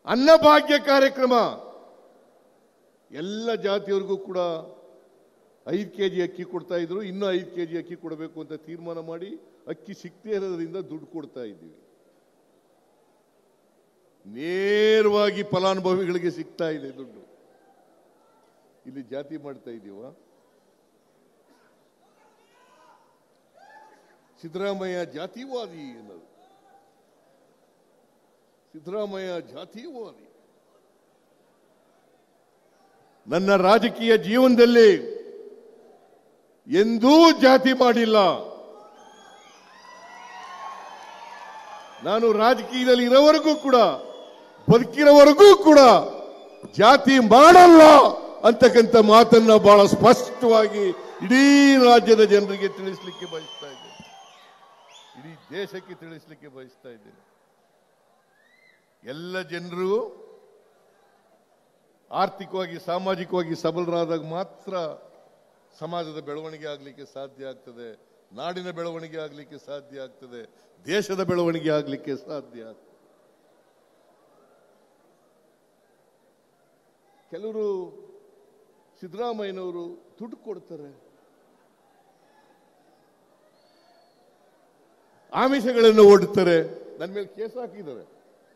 ಅನ್ನಭಾಗ್ಯ ಕಾರ್ಯಕ್ರಮ ಎಲ್ಲ ಜಾತಿಯವರಿಗೂ ಕೂಡ ಐದು ಕೆ ಜಿ ಅಕ್ಕಿ ಕೊಡ್ತಾ ಇದ್ರು ಇನ್ನೂ ಐದು ಕೆ ಜಿ ಅಕ್ಕಿ ಕೊಡಬೇಕು ಅಂತ ತೀರ್ಮಾನ ಮಾಡಿ ಅಕ್ಕಿ ಸಿಕ್ತೇ ಇರೋದ್ರಿಂದ ದುಡ್ಡು ಕೊಡ್ತಾ ಇದ್ದೀವಿ ನೇರವಾಗಿ ಫಲಾನುಭವಿಗಳಿಗೆ ಸಿಗ್ತಾ ಇದೆ ದುಡ್ಡು ಇಲ್ಲಿ ಜಾತಿ ಮಾಡ್ತಾ ಇದೀವ ಸಿದ್ದರಾಮಯ್ಯ ಜಾತಿವಾದಿ ಅನ್ನೋದು ಸಿದ್ದರಾಮಯ್ಯ ಜಾತಿವಾದಿ ನನ್ನ ರಾಜಕೀಯ ಜೀವನದಲ್ಲಿ ಎಂದೂ ಜಾತಿ ಮಾಡಿಲ್ಲ ನಾನು ರಾಜಕೀಯದಲ್ಲಿ ಇರೋವರೆಗೂ ಕೂಡ ಬದುಕಿರೋವರೆಗೂ ಕೂಡ ಜಾತಿ ಮಾಡಲ್ಲ ಅಂತಕ್ಕಂಥ ಮಾತನ್ನ ಬಹಳ ಸ್ಪಷ್ಟವಾಗಿ ಇಡೀ ರಾಜ್ಯದ ಜನರಿಗೆ ತಿಳಿಸ್ಲಿಕ್ಕೆ ಬಯಸ್ತಾ ಇದ್ದೇನೆ ಇಡೀ ದೇಶಕ್ಕೆ ತಿಳಿಸ್ಲಿಕ್ಕೆ ಬಯಸ್ತಾ ಇದ್ದೇನೆ ಎಲ್ಲ ಜನರು ಆರ್ಥಿಕವಾಗಿ ಸಾಮಾಜಿಕವಾಗಿ ಸಬಲರಾದಾಗ ಮಾತ್ರ ಸಮಾಜದ ಬೆಳವಣಿಗೆ ಆಗಲಿಕ್ಕೆ ಸಾಧ್ಯ ಆಗ್ತದೆ ನಾಡಿನ ಬೆಳವಣಿಗೆ ಆಗಲಿಕ್ಕೆ ಸಾಧ್ಯ ಆಗ್ತದೆ ದೇಶದ ಬೆಳವಣಿಗೆ ಆಗಲಿಕ್ಕೆ ಸಾಧ್ಯ ಆಗ್ತದೆ ಕೆಲವರು ಸಿದ್ದರಾಮಯ್ಯನವರು ದುಡ್ಡು ಕೊಡ್ತಾರೆ ಆಮಿಷಗಳನ್ನು ಓಡುತ್ತಾರೆ ನನ್ನ ಮೇಲೆ ಕೇಸ್ ಹಾಕಿದ್ದಾರೆ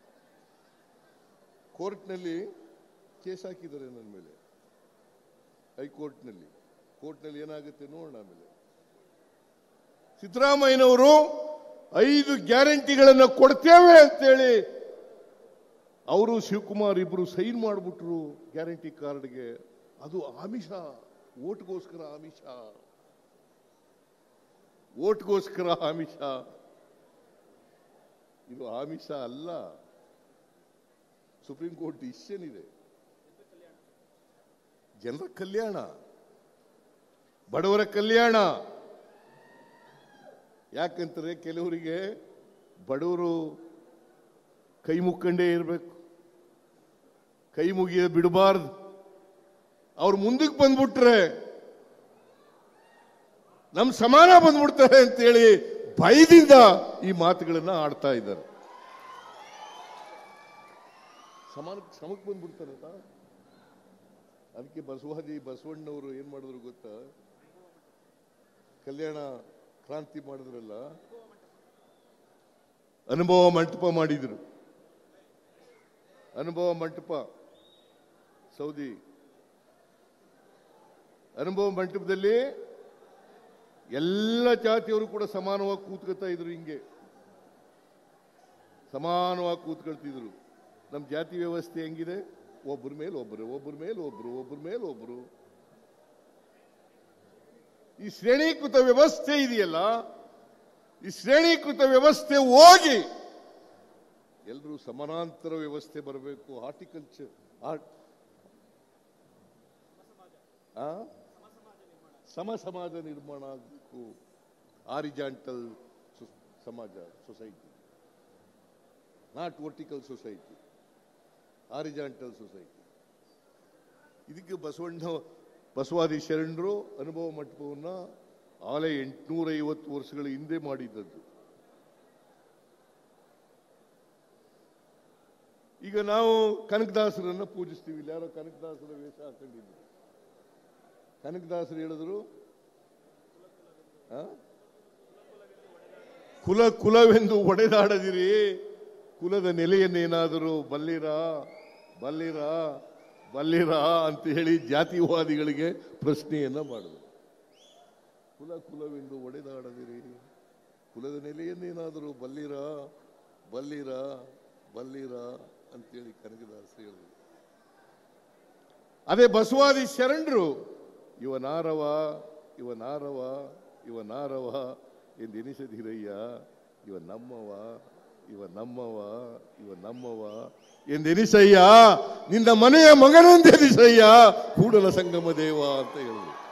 ಕೋರ್ಟ್ನಲ್ಲಿ ಕೇಸ್ ಹಾಕಿದ್ದಾರೆ ನನ್ನ ಮೇಲೆ ಹೈಕೋರ್ಟ್ನಲ್ಲಿ ಕೋರ್ಟ್ನಲ್ಲಿ ಏನಾಗುತ್ತೆ ನೋಡೋಣ ಆಮೇಲೆ ಸಿದ್ದರಾಮಯ್ಯನವರು ಐದು ಗ್ಯಾರಂಟಿಗಳನ್ನು ಕೊಡ್ತೇವೆ ಅಂತೇಳಿ ಅವರು ಶಿವಕುಮಾರ್ ಇಬ್ರು ಸೈನ್ ಮಾಡಿಬಿಟ್ರು ಗ್ಯಾರಂಟಿ ಕಾರ್ಡ್ಗೆ ಅದು ಆಮಿಷ ಓಟ್ಗೋಸ್ಕರ ಆಮಿಷ ಓಟ್ಗೋಸ್ಕರ ಆಮಿಷ ಇದು ಆಮಿಷ ಅಲ್ಲ ಸುಪ್ರೀಂ ಕೋರ್ಟ್ ಡಿಸಿಷನ್ ಇದೆ ಜನರ ಕಲ್ಯಾಣ ಬಡವರ ಕಲ್ಯಾಣ ಯಾಕಂತಾರೆ ಕೆಲವರಿಗೆ ಬಡವರು ಕೈ ಮುಕ್ಕಂಡೇ ಇರಬೇಕು ಕೈ ಮುಗಿಯ ಬಿಡಬಾರ್ದು ಅವ್ರು ಮುಂದಕ್ಕೆ ಬಂದ್ಬಿಟ್ರೆ ನಮ್ ಸಮಾನ ಬಂದ್ಬಿಡ್ತಾರೆ ಅಂತೇಳಿ ಭಯದಿಂದ ಈ ಮಾತುಗಳನ್ನ ಆಡ್ತಾ ಇದ್ದಾರೆ ಸಮಾನ ಸಮಕ್ಕೆ ಬಂದ್ಬಿಡ್ತಾರಲ್ಲ ಅದಕ್ಕೆ ಬಸವಾದಿ ಬಸವಣ್ಣವರು ಏನ್ ಮಾಡಿದ್ರು ಗೊತ್ತಾ ಕಲ್ಯಾಣ ಕ್ರಾಂತಿ ಮಾಡಿದ್ರಲ್ಲ ಅನುಭವ ಮಂಟಪ ಮಾಡಿದ್ರು ಅನುಭವ ಮಂಟಪ ಸೌದಿ ಅನುಭವ ಮಂಟಪದಲ್ಲಿ ಎಲ್ಲ ಜಾತಿಯವರು ಕೂಡ ಸಮಾನವಾಗಿ ಕೂತ್ಕೊತಾ ಇದ್ರು ಹಿಂಗೆ ಸಮಾನವಾಗಿ ಕೂತ್ಕೊಳ್ತಿದ್ರು ನಮ್ಮ ಜಾತಿ ವ್ಯವಸ್ಥೆ ಹೆಂಗಿದೆ ಒಬ್ಬರ ಮೇಲೆ ಒಬ್ಬರು ಒಬ್ಬರ ಮೇಲೆ ಒಬ್ರು ಒಬ್ಬರ ಮೇಲೆ ಒಬ್ರು ಈ ಶ್ರೇಣೀಕೃತ ವ್ಯವಸ್ಥೆ ಇದೆಯಲ್ಲ ಈ ಶ್ರೇಣೀಕೃತ ವ್ಯವಸ್ಥೆ ಹೋಗಿ ಎಲ್ಲರೂ ಸಮಾನಾಂತರ ವ್ಯವಸ್ಥೆ ಬರಬೇಕು ಹಾರ್ಟಿಕಲ್ಚರ್ ಸಮ ಸಮಾಜ ನಿರ್ಮಾಣ ಆಗಬೇಕು ಆರಿಜಾಂಟಲ್ ಸಮಾಜ society not vertical society horizontal society ಇದಕ್ಕೆ ಬಸವಣ್ಣ ಬಸವಾದಿ ಶರಣರು ಅನುಭವ ಮಂಟಪವನ್ನ ಆಲೆ ಎಂಟುನೂರ ಐವತ್ತು ವರ್ಷಗಳ ಹಿಂದೆ ಮಾಡಿದ್ದದ್ದು ಈಗ ನಾವು ಕನಕದಾಸರನ್ನ ಪೂಜಿಸ್ತೀವಿ ಇಲ್ಲಿ ಯಾರೋ ಕನಕದಾಸರ ವೇಷ ಹಾಕೊಂಡಿದ್ರು ಕನಕದಾಸರು ಹೇಳಿದ್ರು ಆ? ಕುಲ ಕುಲವೆಂದು ಒಡೆದಾಡದಿರಿ ಕುಲದ ನೆಲೆಯನ್ನೇನಾದರೂ ಬಲ್ಲಿರ ಬಲ್ಲಿರ ಬಲ್ಲಿರ ಅಂತ ಹೇಳಿ ಜಾತಿವಾದಿಗಳಿಗೆ ಪ್ರಶ್ನೆಯನ್ನ ಮಾಡಿದ್ರು ಕುಲ ಕುಲವೆಂದು ಒಡೆದಾಡದಿರಿ ಕುಲದ ನೆಲೆಯನ್ನೇನಾದರೂ ಬಲ್ಲಿರ ಬಲ್ಲಿರ ಬಲ್ಲಿರ ಅಂತೇಳಿ ಕನಕದಾಸ ಹೇಳಿದ್ರು ಅದೇ ಬಸವಾದಿ ಶರಣರು ಇವ ನಾರವ ಇವ ನಾರವ ಇವ ನಾರವ ಎಂದೆನಿಸದಿರಯ್ಯ ಇವ ನಮ್ಮವ ಇವ ನಮ್ಮವ ಇವ ನಮ್ಮವ ಎಂದೆನಿಸಯ್ಯ ನಿನ್ನ ಮನೆಯ ಮಗನೆಂದೆನಿಸಯ್ಯ ಕೂಡಲ ಸಂಗಮ ದೇವ ಅಂತ ಹೇಳಿದ್ರು